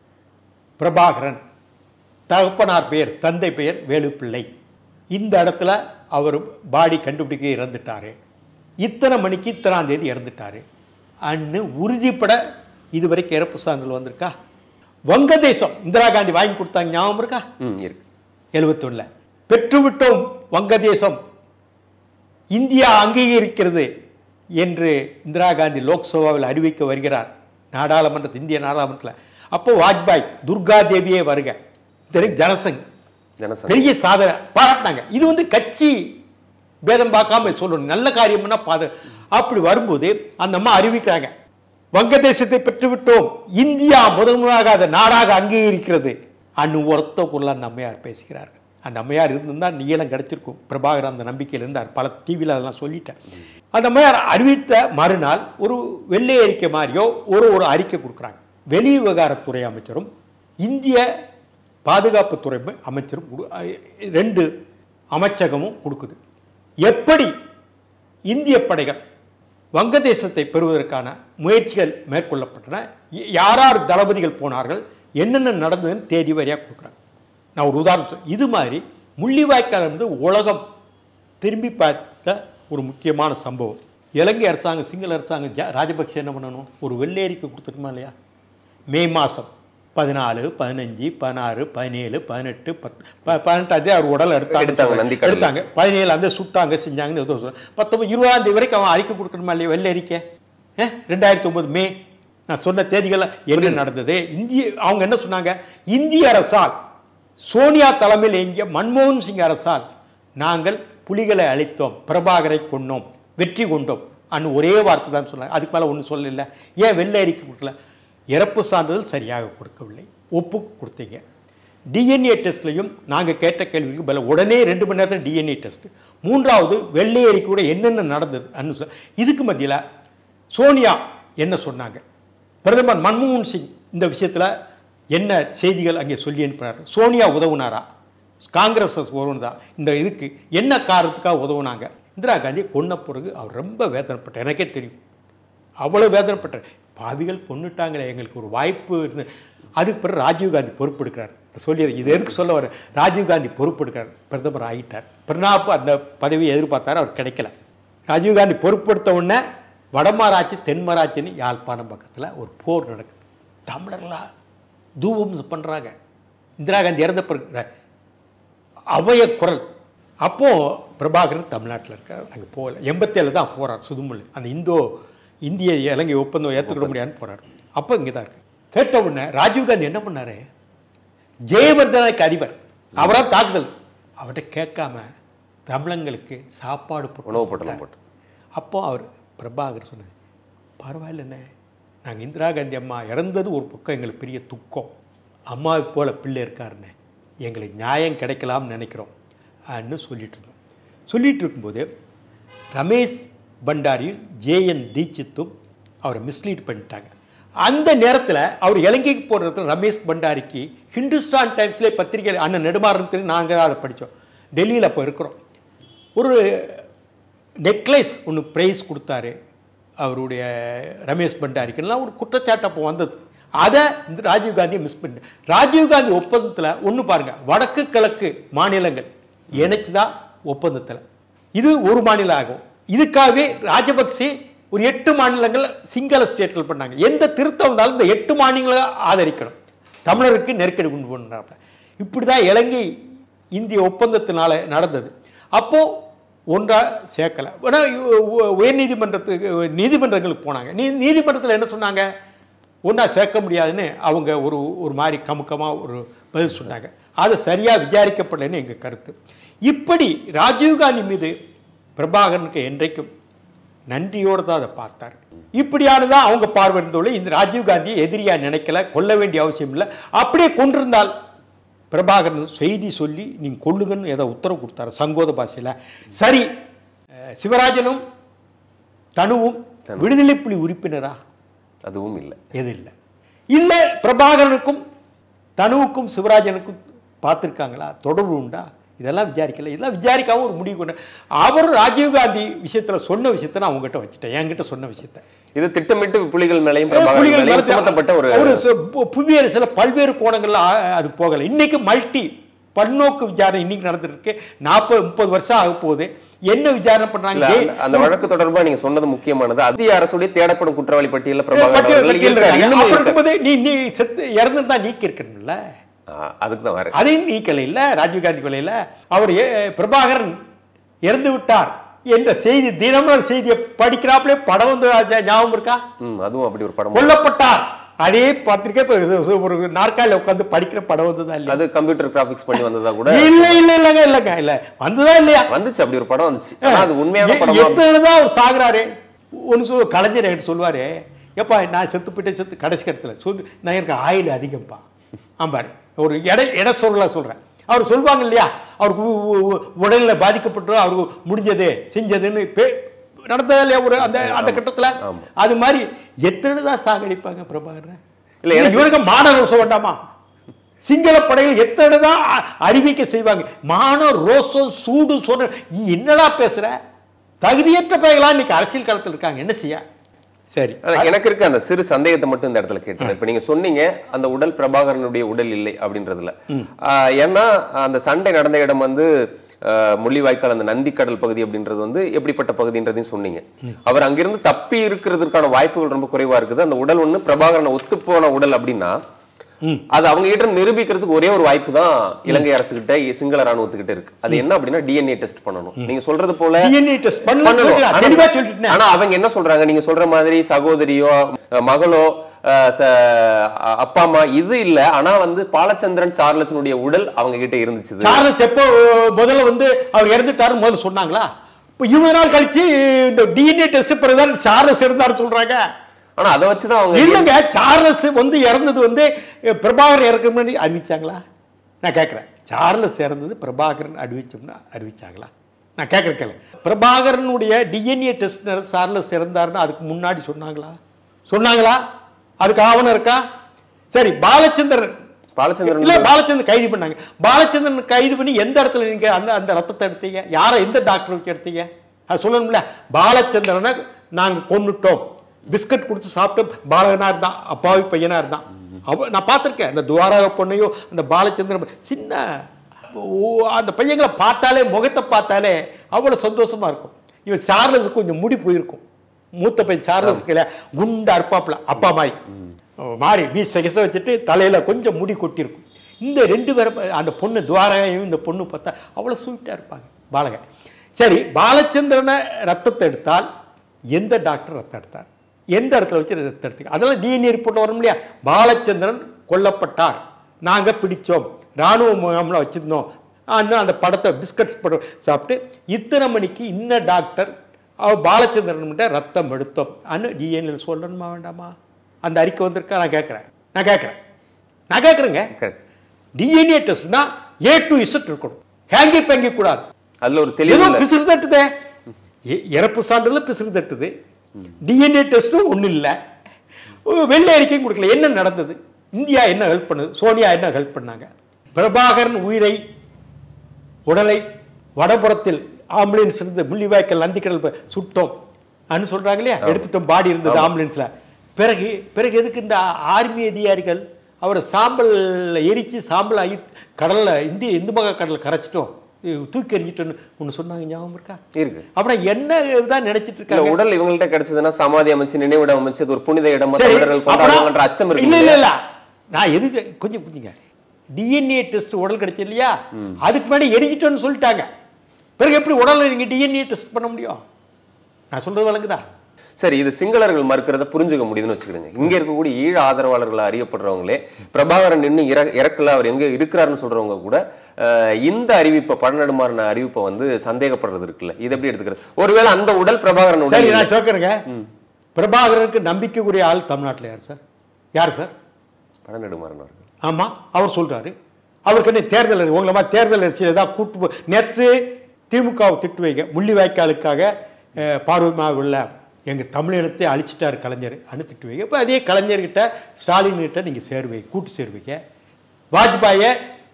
பிரபாகரன் தகப்பனார் பெயர் தந்தை பெயர் வேலுப்பிள்ளை இந்த இடத்துல அவர் பாடி கண்டுபிடிக்க இறந்துட்டாரு இத்தனை மணிக்கு இத்தனாம் தேதி இறந்துட்டாரு அன்னு உறுதிப்பட இதுவரைக்கும் இறப்பு சான்றிதழ் வந்திருக்கா வங்கதேசம் இந்திரா காந்தி வாங்கி கொடுத்தாங்க ஞாபகம் இருக்கா ம் இருக்கு எழுபத்தொன்னில் பெற்றுவிட்டோம் வங்கதேசம் இந்தியா அங்கீகரிக்கிறது என்று இந்திரா காந்தி லோக்சபாவில் அறிவிக்க வருகிறார் நாடாளுமன்றத்தில் இந்திய நாடாளுமன்றத்தில் அப்போ வாஜ்பாய் துர்கா தேவியே வருக தெரியும் ஜனசங் ஜனசங் பெரிய சாதனை பாராட்டினாங்க இது வந்து கட்சி பேதம் பார்க்காம சொல்லணும் நல்ல காரியம்னா பாத அப்படி வரும்போது அந்த அம்மா அறிவிக்கிறாங்க வங்கதேசத்தை பெற்றுவிட்டோம் இந்தியா முதல் முதலாக அதை நாடாக அங்கீகரிக்கிறது அன்னு ஒருத்த குரல் அந்த அம்மையார் பேசுகிறார்கள் அந்த அம்மையார் இருந்திருந்தா நீளம் கிடைச்சிருக்கும் பிரபாகர் அந்த நம்பிக்கையில் இருந்தார் பல டிவியில் அதெல்லாம் சொல்லிட்டேன் அந்த அம்மையார் அறிவித்த மறுநாள் ஒரு வெள்ளை அறிக்கை மாதிரியோ ஒரு ஒரு அறிக்கை கொடுக்குறாங்க வெளி விவகாரத்துறை அமைச்சரும் இந்திய பாதுகாப்புத்துறை அமைச்சரும் கொடு- அஹ் ரெண்டு அமைச்சகமும் கொடுக்குது எப்படி இந்திய படைகள் வங்கதேசத்தை பெறுவதற்கான முயற்சிகள் மேற்கொள்ளப்பட்டன ய- யார் யார் தளபதிகள் போனார்கள் என்னென்ன நடந்ததுன்னு தேதி வாரியாக கொடுக்குறாங்க நான் ஒரு உதாரணம் சொல்றேன். இது மாதிரி முள்ளிவாய்க்கால் வந்து உலகம் திரும்பி பார்த்த ஒரு முக்கியமான சம்பவம் இலங்கை அரசாங்கம் சிங்கள அரசாங்கம் ஜா- ராஜபக்சே என்ன பண்ணணும் ஒரு வெள்ளேரிக்கை கொடுத்துருக்குமா இல்லையா மே மாதம் பதினாலு பதினஞ்சு பதினாறு பதினேழு பதினெட்டு பத்து ப- பதினெட்டாம் தேதி அவர் உடல் எடுத்தாங்க எடுத்தாங்க, நந்திக்கடல்ல. எடுத்தாங்க பதினேழு அந்த சுட்டாங்க செஞ்சாங்கன்னு ஏதோ சொல்றேன் பத்தொம்பது இருபதாம் தேதி வரைக்கும் அவன் அறிக்கை கொடுக்கணுமா இல்லையா வெள்ளை அறிக்கை ஏ ரெண்டாயிரத்தி ஒன்பது மே நான் சொன்ன தேதிகள் என்ன நடந்தது இந்திய அவங்க என்ன சொன்னாங்க இந்திய அரசால் சோனியா தலைமையில் எங்கிய மன்மோகன் சிங் அரசால் நாங்கள் புலிகளை அழித்தோம் பிரபாகரை கொன்னோம் வெற்றி கொண்டோம் அன்னு ஒரே வார்த்தை தான் சொன்னாங்க அதுக்கு மேலே ஒன்றும் சொல்லல ஏன் வெள்ளை அறிக்கை கொடுக்கல இறப்பு சான்றிதழ் சரியாக கொடுக்கவில்லை ஒப்பு கொடுத்தீங்க டிஎன்ஏ டெஸ்ட்லையும் நாங்கள் கேட்ட கேள்விக்கு பதில் உடனே ரெண்டு மணி நேரத்தில் டிஎன்ஏ டெஸ்ட் மூன்றாவது வெள்ளை அறிக்கை கூட என்னென்ன நடந்தது அன்னு சொ- இதுக்கு மத்தியில் சோனியா என்ன சொன்னாங்க பிரதமர் மன்மோகன் சிங் இந்த விஷயத்தில் என்ன செய்திகள் அங்கே சொல்லி அனுப்பினார் சோனியா உதவுனாரா காங்கிரஸ் உதவுனதா இந்த இதுக்கு என்ன காரணத்துக்காக உதவுனாங்க இந்திரா காந்தி கொன்ன பிறகு அவர் ரொம்ப வேதனைப்பட்டார் எனக்கே தெரியும் அவ்வளோ வேதனைப்பட்டார் பாவிகள் கொன்னுட்டாங்களே எங்களுக்கு ஒரு வாய்ப்பு இருந்து அதுக்கு பிறகு ராஜீவ்காந்தி பொறுப்பெடுக்கிறார் சொல்லி இது எதுக்கு சொல்ல வர ராஜீவ்காந்தி பொறுப்பெடுக்கிறார் பிரதமர் ஆகிட்டார் பிரணாப் அந்த பதவியை எதிர்பார்த்தார் அவர் கிடைக்கல ராஜீவ்காந்தி பொறுப்பெடுத்த உடனே வடமராட்சி தென்மராட்சின்னு யாழ்ப்பாணம் பக்கத்தில் ஒரு போர் நடக்குது தமிழர்களா தூபம் பண்ணுறாங்க இந்திரா காந்தி இறந்த பிறகு அவைய குரல் அப்போ பிரபாகரன் தமிழ்நாட்டில் இருக்கார் அங்கே போகல எண்பத்தேழு தான் போறார் சுதுமொழி அந்த இந்தோ இந்திய இலங்கை ஒப்பந்தம் ஏற்றுக்கிட முடியாதுன்னு போறார் அப்போ இங்கே தான் இருக்கு கேட்ட உடனே ராஜீவ்காந்தி என்ன பண்ணாரு ஜெயவர்தனுக்கு அதிபர் அவரா தாக்குதல் அவர்கிட்ட கேட்காம தமிழங்களுக்கு சாப்பாடு போட்டு உணவு பொட்டலம் போட்டு அப்போ அவர் பிரபாகர் சொன்னார் பரவாயில்லண்ணே நாங்கள் இந்திரா காந்தி அம்மா இறந்தது ஒரு பக்கம் எங்களுக்கு பெரிய துக்கம் அம்மாவை போல பிள்ளை இருக்காருண்ணே எங்களுக்கு நியாயம் கிடைக்கலாம்னு நினைக்கிறோம் அன்னு சொல்லிட்டு இருந்தோம் சொல்லிட்டு இருக்கும்போது ரமேஷ் பண்டாரியும் ஜேஎன் தீட்சித்தும் அவரை மிஸ்லீட் பண்ணிட்டாங்க அந்த நேரத்தில் அவர் இலங்கைக்கு போடுறது ரமேஷ் பண்டாரிக்கு ஹிந்துஸ்தான் டைம்ஸ்லேயே பத்திரிகை அண்ணன் நெடுமாறன் தெரியும் நாங்கள் அதை படித்தோம் டெல்லியில் அப்போ இருக்கிறோம் ஒரு நெக்லஸ் ஒன்று ப்ரைஸ் கொடுத்தாரு அவருடைய ரமேஷ் பண்டாரிக்குலாம் ஒரு குற்றச்சாட்டு அப்போ வந்தது அதை இந்த ராஜீவ்காந்தியை மிஸ் பண்ணி ராஜீவ்காந்தி ஒப்பந்தத்தில் ஒன்று பாருங்கள் வடக்கு கிழக்கு மாநிலங்கள் இணைச்சு தான் ஒப்பந்தத்தில் இது ஒரு மாநிலம் ஆகும் இதுக்காகவே ராஜபக்சே ஒரு எட்டு மாநிலங்கள் சிங்கள ஸ்டேட்கள் பண்ணாங்க எந்த திருத்தம் வந்தாலும் இந்த எட்டு மாநிலங்களை ஆதரிக்கணும் தமிழருக்கு நெருக்கடி உண்டு பண்ணுறாங்க இப்படி தான் இலங்கை இந்திய ஒப்பந்தத்தினால நடந்தது அப்போது ஒன்றா சேர்க்கலை ஆனால் உயர்நீதிமன்றத்துக்கு நீதிமன்றங்களுக்கு போனாங்க நீ நீதிமன்றத்தில் என்ன சொன்னாங்க ஒன்றா சேர்க்க முடியாதுன்னு அவங்க ஒரு ஒரு மாதிரி கமுக்கமாக ஒரு பதில் சொன்னாங்க அது சரியாக விசாரிக்கப்படலைன்னு எங்கள் கருத்து இப்படி ராஜீவ்காந்தி மீது பிரபாகரனுக்கு என்றைக்கும் நன்றியோடு தான் அதை பார்த்தார் இப்படியானதான் அவங்க பார்வை இருந்தோடு இந்த ராஜீவ்காந்தியை எதிரியாக நினைக்கல கொல்ல வேண்டிய அவசியம் இல்லை அப்படியே கொண்டிருந்தால் பிரபாகரன் செய்தி சொல்லி நீங்கள் கொள்ளுங்கன்னு ஏதோ உத்தரவு கொடுத்தாரு சங்கோத பாஷையில் சரி அஹ், சிவராஜனும் தனுவும் விடுதலை புலி உறுப்பினரா அதுவும் இல்லை எது இல்லை இல்லை பிரபாகரனுக்கும் தனுவுக்கும் சிவராஜனுக்கும் பார்த்துருக்காங்களா தொடர்பு உண்டா இதெல்லாம் விசாரிக்கல இதெல்லாம் விசாரிக்காம ஒரு முடிவு கொண்டு அவர் ராஜீவ்காந்தி விஷயத்தில் சொன்ன விஷயத்தை நான் உங்ககிட்ட வச்சுட்டேன் என்கிட்ட சொன்ன விஷயத்தை இது திட்டமிட்டு புலிகள் மேலையும் பிரபாகரன் புலிகள் மேலையும் மரத்து- சுமத்தப்பட்ட ஒரு ஒரு சு- பு- புவியரசுல பல்வேறு கோணங்கள்ல ஆ- அது போகல இன்னைக்கு மல்டி பன்னோக்கு விசாரணை இன்னைக்கு நடந்துட்டு இருக்கு நாற்பது முப்பது வருஷம் ஆக போகுது என்ன விசாரணை இல்ல, பண்றாங்க அந்த- அந்த வழக்கு தொடர்பா நீங்க சொன்னது முக்கியமானது மத்திய அரசுடைய தேடப்படும் குற்றவாளி பட்டியலில் பிரபாகரன் பட்டியல் அவர்கள் பட்டியல் இருக்காரு. இருக்காங்க. இன்னமும் அப்படி இருக்காரு. இருக்கும்போது நீ நீ செத்து இறந்துருந்தா நீக்கி இருக்கணும்ல ஆ, அதுக்கு தான் வரேன் அதையும் நீக்கல இல்ல ராஜீவ்காந்தி கொலையில அவர் ஏ- பிரபாகரன் இறந்து விட்டார் என்ற செய்தி தினமலர் செய்தியை படிக்கிறாப்புலே படம் வந்து அது ஞாபகம் இருக்கா ம், அதுவும் அப்படி ஒரு படம் கொல்லப்பட்டார் அதே பத்திரிக்கை இப்ப சு- சு- ஒரு நாற்காலியில் உட்காந்து படிக்கிற படம் வந்ததா இல்லையா அது கம்ப்யூட்டர் கிராபிக்ஸ் பண்ணி வந்ததா கூட இல்ல இல்ல இல்லங்க இல்லங்க இல்ல வந்ததா இல்லையா வந்துச்சு அப்படி ஒரு படம் வந்துச்சு ஆனா அது உண்மையான படம் எத்தனை தான் அவர் சாகுறாரு ஒன்று சொல் கலைஞர் என்கிட்ட சொல்லுவாரு எப்பா நான் செத்து போயிட்டே செத்து கடைசி இடத்துல சொல்லு நான் எனக்கு ஆயில் அதிகம்ப்பா ஆம்பாரு ஒரு எடை எடை சொல்ல சொல்றேன் அவர் சொல்லுவாங்க இல்லையா அவருக்கு உ- உ- உ- உடல்ல பாதிக்கப்பட்டு அவருக்கு முடிஞ்சது செஞ்சதுன்னு பே நடந்ததா இல்லையா ஒரு அந்த அந்த கட்டத்துல ஆமா. அது மாதிரி எத்தனை தான் சாகடிப்பாங்க பிரபாகரன் இல்ல, இல்ல எனக்கு- இவருக்கு மான ரோசம் வேண்டாமா சிங்கள படைகள் எத்தனை தான் அ- அறிவிக்க செய்வாங்க மான ரோசம் சூடு சொன்ன நீ என்னடா பேசுற தகுதியற்ற படைகளா இன்னைக்கு அரசியல் களத்தில் இருக்காங்க என்ன செய்ய சரி ஆனா எனக்கு இருக்க அந்த சிறு சந்தேகத்தை மட்டும் இந்த இடத்துல கேட்டேன் இப்ப நீங்க சொன்னீங்க அந்த உடல் பிரபாகரனுடைய உடல் இல்லை அப்படின்றதுல ஆஹ் ஏன்னா அந்த சண்டை நடந்த இடம் வந்து ஆஹ் முள்ளிவாய்க்கால் அந்த நந்திக்கடல் பகுதி அப்படின்றது வந்து எப்படிப்பட்ட பகுதின்றதையும் சொன்னீங்க அவர் அங்கிருந்து தப்பி இருக்கிறதுக்கான வாய்ப்புகள் ரொம்ப குறைவா இருக்குது அந்த உடல் ஒண்ணு பிரபாகரனை ஒத்துப்போன உடல் அப்படின்னா அது அவங்க கிட்ட நிரூபிக்கிறதுக்கு ஒரே ஒரு வாய்ப்பு தான் இலங்கை அரசு கிட்ட சிங்கள ராணுவத்துக்கிட்ட இருக்கு அது என்ன அப்படின்னா டிஎன்ஏ டெஸ்ட் பண்ணணும் நீங்க சொல்றது போல டிஎன்ஏ டெஸ்ட் பண்ணல பண்ணணும். சொல்லிட்டேன். ஆனா- தெளிவா சொல்லிட்டேன் ஆனா அவங்க என்ன சொல்றாங்க நீங்க சொல்ற மாதிரி சகோதரியோ அஹ் மகளோ அஹ் ச- அ- அப்பா அம்மா இது இல்ல ஆனா வந்து பாலச்சந்திரன் சார்லஸனுடைய உடல் அவங்க கிட்ட இருந்துச்சு சார்லஸ் எப்போ முதல்ல வந்து அவர் இறந்துட்டாரு முதல்ல சொன்னாங்களா இப்போ இருபது நாள் கழிச்சு இந்த டிஎன்ஏ டெஸ்ட் பிறகுதான் சார்லஸ் இருந்தாரு சொல்றாங்க ஆனா அதை வச்சுதான் அவங்க இல்லைங்க சார்லஸ் வந்து இறந்தது வந்து அஹ், பிரபாகரன் இறக்குற முன்னாடி அறிவிச்சாங்களா நான் கேட்குறேன் சார்லஸ் இறந்தது பிரபாகரன் அறிவிச்சோம்னா அறிவிச்சாங்களா நான் கேட்குறேன் கேளு பிரபாகரனுடைய டிஎன்ஏ டெஸ்ட் சார்லஸ் இறந்தாருன்னு அதுக்கு முன்னாடி சொன்னாங்களா சொன்னாங்களா அதுக்கு ஆவணம் இருக்கா சரி பாலச்சந்திரன் பாலச்சந்திரன் இல்ல பாலச்சந்திரன் கைது பண்ணாங்க பாலச்சந்திரன் கைது பண்ணி எந்த இடத்துல நீங்க அந்த அந்த ரத்தத்தை எடுத்தீங்க யாரை எந்த டாக்டர் வச்சு எடுத்தீங்க அது சொல்லணும்ல பாலச்சந்திரனை நாங்க கொன்னுட்டோம் பிஸ்கட் கொடுத்து சாப்பிட்டு பாலகனா இருந்தான் அப்பாவி பையனா இருந்தான் அவ நான் பார்த்திருக்கேன் அந்த துவாரக பொண்ணையோ அந்த பாலச்சந்திரன் சின்ன ஓ, அந்த பையங்களை பார்த்தாலே முகத்தை பார்த்தாலே அவ்வளவு சந்தோஷமா இருக்கும் இவன் சார்லஸ் கொஞ்சம் முடி போயிருக்கும் மூத்த பையன் சார்லஸ் இருக்கல குண்டா இருப்பாப்ல அப்பா மாதிரி மாறி மீ செகச வச்சுட்டு தலையில கொஞ்சம் முடி கொட்டியிருக்கும் இந்த ரெண்டு பேரும் அந்த பொண்ணு துவாரகையும் இந்த பொண்ணு பார்த்தா அவ்வளோ ஸ்வீட்டாக இருப்பாங்க பாலக சரி பாலச்சந்திரனை ரத்தத்தை எடுத்தால் எந்த டாக்டர் ரத்தம் எடுத்தார் எந்த இடத்துல வச்சு ரத்தம் எடுத்தீங்க அதெல்லாம் டிஎன்ஏ ரிப்போர்ட் வரும் இல்லையா பாலச்சந்திரன் கொல்லப்பட்டார் நாங்கள் பிடிச்சோம் ராணுவ முகாமில் வச்சுருந்தோம் இன்னும் அந்த படத்தை பிஸ்கட்ஸ் படம் சாப்பிட்டு இத்தனை மணிக்கு இன்ன டாக்டர் அவ பாலச்சந்திரன் கிட்ட ரத்தம் எடுத்தோம் அன்னு டிஎன்ஏ சொல்லணுமா வேண்டாமா அந்த அறிக்கை வந்திருக்கா நான் கேட்குறேன் நான் கேட்குறேன் நான் கேட்குறேங்க Correct. டிஎன்ஏ டெஸ்ட்னா ஏ டு இசட் இருக்கணும் ஹேங்கி பேங்கி கூடாது அதுல ஒரு தெளிவு ஏதோ இல்ல. பிசுறு தட்டுதே இ- இறப்பு சான்றிதழ் பிசுறு தட்டுது டிஎன்ஏ டெஸ்ட்டும் ஒன்றும் இல்லை வெள்ளை அறிக்கையும் கொடுக்கல என்ன நடந்தது இந்தியா என்ன ஹெல்ப் பண்ணுது சோனியா என்ன ஹெல்ப் பண்ணாங்க பிரபாகரன் உயிரை உடலை வடபுறத்தில் ஆம்புலன்ஸ் இருந்து முள்ளிவாய்க்கல் நந்திக்கடல் ப- சுட்டோம் அன்னு சொல்றாங்க இல்லையா எடுத்துட்டோம் பாடி இருந்தது ஆம்புலன்ஸ்ல பிறகு பிறகு எதுக்கு இந்த ஆர்மி அதிகாரிகள் அவரை சாம்பல் எரிச்சு சாம்பல் ஆகி கடல்ல இந்திய இந்து மகா கடலில் கரைச்சிட்டோம் இது தூக்கி எறிஞ்சிட்டோன்னு ஒன்று சொன்னாங்க ஞாபகம் இருக்கா இருக்கு அப்புறம் என்ன தான் நினைச்சிட்டு இல்ல இருக்காங்க உடல் இவங்கள்ட்ட கிடைச்சதுன்னா சமாதி அமைச்சு நினைவிடம் அமைச்சு அது ஒரு புனித இடமா சரி, தமிழர்கள் அப்புறம் கொண்டாடுவாங்கன்ற அச்சம் இருக்கு இல்ல இல்ல இல்ல நான் எதுக்கு கொஞ்சம் புரிஞ்சுங்க டிஎன்ஏ டெஸ்ட் உடல் கிடைச்சு இல்லையா அதுக்கு முன்னாடி எரிஞ்சிட்டோன்னு சொல்லிட்டாங்க பிறகு எப்படி உடல்ல நீங்க டிஎன்ஏ டெஸ்ட் பண்ண முடியும் நான் சொல்றது வழங்குதா சரி இது சிங்களர்கள் மறுக்கிறத புரிஞ்சுக்க முடியுதுன்னு வச்சுக்கிடுங்க இங்க இருக்கக்கூடிய ஈழ ஆதரவாளர்கள் அறியப்படுறவங்களே பிரபாகரன் நின்று இற இறக்கல அவர் எங்க இருக்கிறாருன்னு சொல்றவங்க கூட அஹ், இந்த அறிவிப்பை பழநெடுமாறின அறிவிப்பை வந்து சந்தேகப்படுறது இருக்குல்ல இது எப்படி எடுத்துக்கிறது ஒருவேளை அந்த உடல் பிரபாகரன் உடல் சரி இல்லை. நான் சொல்றேங்க பிரபாகரனுக்கு நம்பிக்கைக்குரிய ஆள் தமிழ்நாட்டுல யார் சார் யார் சார் பழநெடுமாறன் அவர்கள் ஆமா அவர் சொல்றாரு அவருக்கு என்ன தேர்தல் அரசி- உங்களை மாதிரி தேர்தல் அரசியல் ஏதாவது கூட்டு போ- நேற்று திமுகவை திட்டு வைங்க முள்ளிவாய்க்காலுக்காக அஹ், பார்வைமாக உள்ள எங்கள் தமிழினத்தை அழிச்சிட்டார் கலைஞர் அனு திட்டு வைங்க இப்போ அதே கலைஞர்கிட்ட ஸ்டாலின் கிட்ட நீங்கள் சேருவீங்க கூட்டு சேருவீங்க வாஜ்பாயை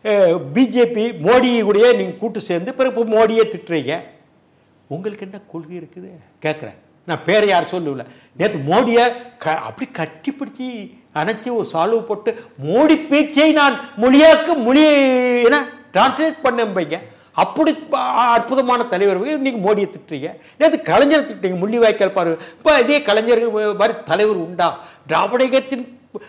பிஜேபி மோடி கூடயே நீங்கள் கூட்டு சேர்ந்து பிறகு இப்போ மோடியே திட்டுறீங்க உங்களுக்கு என்ன கொள்கை இருக்குது கேட்குறேன் நான் பேரை யார் சொல்லல நேற்று மோடியை க அப்படி கட்டி பிடிச்சி அணைச்சி ஒரு சால்வு போட்டு மோடி பேச்சை நான் மொழியாக்க மொழி என்ன டிரான்ஸ்லேட் பண்ணம்பைங்க அப்படி ப- அற்புதமான தலைவர் இன்னைக்கு மோடியை திட்டுறீங்க நேற்று கலைஞரை திட்டுறீங்க முள்ளிவாய்க்கால் பாரு இப்போ இதே கலைஞர் மாதிரி தலைவர் உண்டா திராவிட இயக்கத்தின் ப-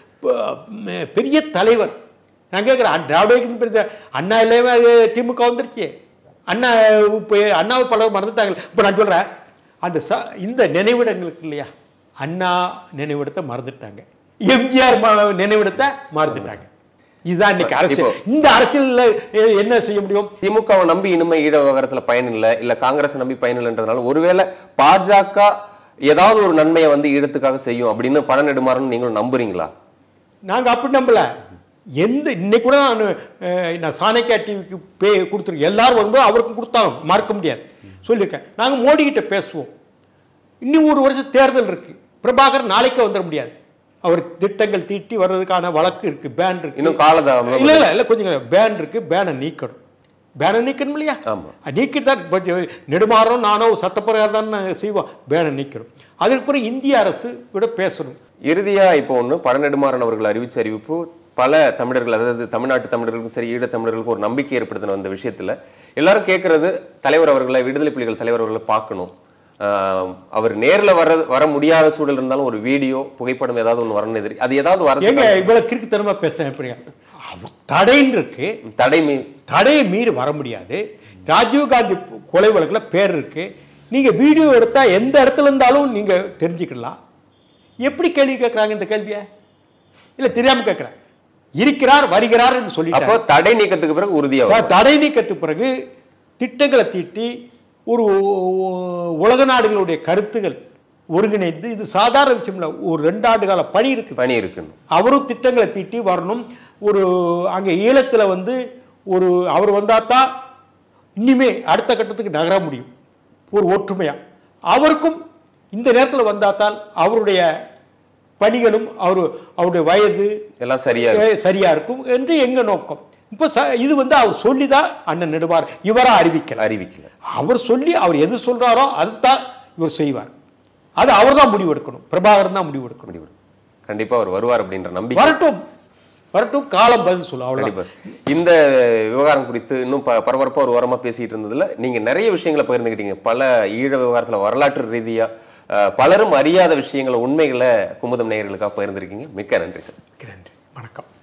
ப- பெரிய தலைவர் நான் கேட்குறேன் திராவிட இயக்கத்தின் பெரிய அண்ணா இல்லாம அது திமுக வந்துருச்சு அண்ணா இப்போ அண்ணாவை பலர் மறந்துட்டாங்க இப்போ நான் சொல்கிறேன் அந்த ச இந்த நினைவிடங்களுக்கு இல்லையா அண்ணா நினைவிடத்தை மறந்துட்டாங்க எம்ஜிஆர் ம- நினைவிடத்தை மறந்துட்டாங்க இதுதான் இன்னைக்கு அரசியல் இப்போ- இந்த அரசியல்ல எ- என்ன செய்ய முடியும் திமுகவை நம்பி இனிமே ஈழ விவகாரத்துல பயன் இல்லை இல்ல காங்கிரஸ் நம்பி பயன் இல்லைன்றதுனால ஒருவேளை பாஜக ஏதாவது ஒரு நன்மையை வந்து ஈழத்துக்காக செய்யும் அப்படின்னு பழநெடுமாறன் நீங்களும் நம்புறீங்களா நாங்க அப்படி நம்பல எந்த இன்னைக்கு கூட நான் அஹ், நான் சாணக்கியா டிவிக்கு பே கொடுத்துருக்கேன் எல்லாரும் வரும்போது அவருக்கும் கொடுத்தாலும் மறக்க முடியாது சொல்லியிருக்கேன் நாங்க மோடி கிட்ட பேசுவோம் இன்னும் ஒரு வருஷம் தேர்தல் இருக்கு பிரபாகர் நாளைக்கே வந்துட முடியாது அவர் திட்டங்கள் தீட்டி வர்றதுக்கான வழக்கு இருக்கு பேன் இருக்கு இன்னும் காலதாமதம் இல்ல இல்ல இல்ல கொஞ்சம் பேன் இருக்கு பேனை நீக்கணும் பேனை நீக்கணும் இல்லையா ஆமா. அது நீக்கிட்டு தான் கொஞ்சம் நெடுமாறும் நானோ சட்டப்பிரகாரம் தான் நாங்க செய்வோம் பேனை நீக்கணும் அதற்கு பிறகு இந்திய அரசு விட பேசணும் இறுதியா இப்போ ஒண்ணு பழநெடுமாறன் அவர்கள் அறிவிச்ச அறிவிப்பு பல தமிழர்கள் அதாவது தமிழ்நாட்டு தமிழர்களுக்கும் சரி ஈழ தமிழர்களுக்கும் ஒரு நம்பிக்கை ஏற்படுத்தின அந்த விஷயத்துல எல்லாரும் கேட்கறது தலைவர் அவர்களை விடுதலை புலிகள் தலைவர் அவர்களை பார்க்கணும் ஆஹ் அவர் நேர்ல வர வர முடியாத சூழல் இருந்தாலும் ஒரு வீடியோ புகைப்படம் ஏதாவது ஒண்ணு வரணும் எதிரி அது ஏதாவது ஏங்க வர இவ்வளவு கிறுக்குத்தனமா பேசுறேன் எப்படிங்க அவர் தடைன்னு இருக்கு தடை மீ தடையை மீறி வர முடியாது ராஜீவ்காந்தி கொலை வழக்குல பேர் இருக்கு நீங்க வீடியோ எடுத்தா எந்த இடத்துல இருந்தாலும் நீங்க தெரிஞ்சுக்கலாம் எப்படி கேள்வி கேட்கறாங்க இந்த கேள்வியை இல்ல தெரியாம கேட்கறேன் இருக்கிறார் வருகிறார் என்று அப்போ சொல்லிட்டார் தடை நீக்கத்துக்கு பிறகு உறுதியா வரும். தடை நீக்கத்துக்கு பிறகு திட்டங்களை தீட்டி ஒரு உலக நாடுகளுடைய கருத்துகள் ஒருங்கிணைந்து இது சாதாரண விஷயம் இல்லை ஒரு ரெண்டு ஆண்டு கால பணி இருக்குது பணி இருக்குன்னு அவரும் திட்டங்களை தீட்டி வரணும் ஒரு அங்கே ஈழத்தில் வந்து ஒரு அவர் வந்தால் தான் இனிமே அடுத்த கட்டத்துக்கு நகர முடியும் ஒரு ஒற்றுமையா அவருக்கும் இந்த நேரத்தில் வந்தால் அவருடைய பணிகளும் அவர் அவருடைய வயது எல்லாம் சரியா இருக்கு. அஹ், சரியா இருக்கும் என்று எங்க நோக்கம் இப்போ ச இது வந்து அவர் சொல்லி தான் அண்ணன் நெடுவார் இவரா அறிவிக்கல அறிவிக்கல அவர் சொல்லி அவர் எது சொல்றாரோ அதுதான் இவர் செய்வார் அது அவர் தான் முடிவு எடுக்கணும் பிரபாகரன் தான் முடிவு எடுக்கணும் முடிவு கண்டிப்பா அவர் வருவார் அப்படின்ற நம்பிக்கை வரட்டும் வரட்டும் காலம் பதில் சொல்லும் அவ்வளோ கண்டிப்பா இந்த விவகாரம் குறித்து இன்னும் ப- பரபரப்பா ஒரு வாரமா பேசிட்டு இருந்ததுல நீங்க நிறைய விஷயங்களை பகிர்ந்துக்கிட்டீங்க பல ஈழ விவகாரத்துல வரலாற்று ரீதியா அஹ், பலரும் அறியாத விஷயங்களை உண்மைகளை குமுதம் நேயர்களுக்காக பகிர்ந்திருக்கீங்க மிக்க நன்றி சார் நன்றி வணக்கம்